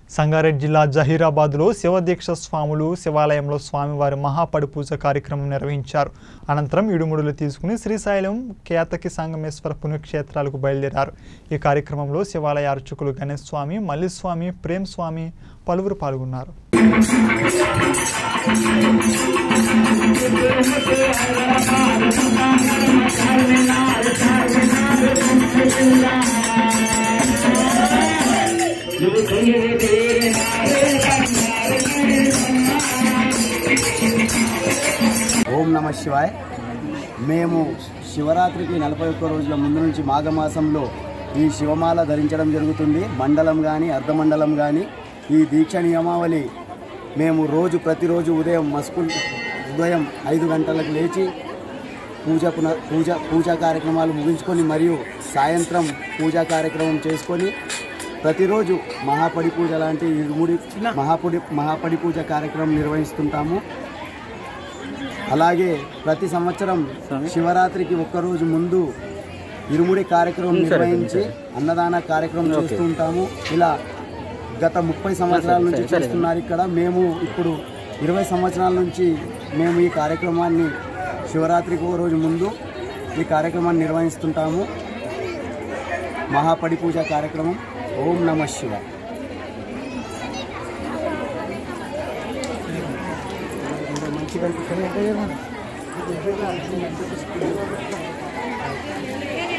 సంగారెడ్డి జిల్లా జహీరాబాద్లో శివదీక్ష స్వాములు శివాలయంలో స్వామివారి మహాపడి పూజ కార్యక్రమం నిర్వహించారు అనంతరం ఇడుముడులు తీసుకుని శ్రీశైలం కేతకి సంగమేశ్వర పుణ్యక్షేత్రాలకు బయలుదేరారు ఈ కార్యక్రమంలో శివాలయ అర్చకులు గణేష్ స్వామి మల్లిస్వామి ప్రేమ్ స్వామి పలువురు పాల్గొన్నారు ఓం నమ శివాయ్ మేము శివరాత్రికి నలభై ఒక్క రోజుల ముందు నుంచి మాఘమాసంలో ఈ శివమాల ధరించడం జరుగుతుంది మండలం కానీ అర్ధమండలం కానీ ఈ దీక్ష నియమావళి మేము రోజు ప్రతిరోజు ఉదయం మస్కు ఉదయం ఐదు గంటలకు లేచి పూజ పున పూజ పూజా కార్యక్రమాలు ముగించుకొని మరియు సాయంత్రం పూజా కార్యక్రమం చేసుకొని ప్రతిరోజు మహాపడి పూజ లాంటి ఇరుముడి మహాపడి మహాపడి పూజ కార్యక్రమం నిర్వహిస్తుంటాము అలాగే ప్రతి సంవత్సరం శివరాత్రికి ఒక్కరోజు ముందు ఇరుముడి కార్యక్రమం నిర్వహించి అన్నదాన కార్యక్రమం చేస్తూ ఉంటాము ఇలా గత ముప్పై సంవత్సరాల నుంచి చేస్తున్నారు ఇక్కడ మేము ఇప్పుడు ఇరవై సంవత్సరాల నుంచి మేము ఈ కార్యక్రమాన్ని శివరాత్రికి ఒక రోజు ముందు ఈ కార్యక్రమాన్ని నిర్వహిస్తుంటాము మహాపడి పూజ కార్యక్రమం ఓం నమ శివ మంచిగా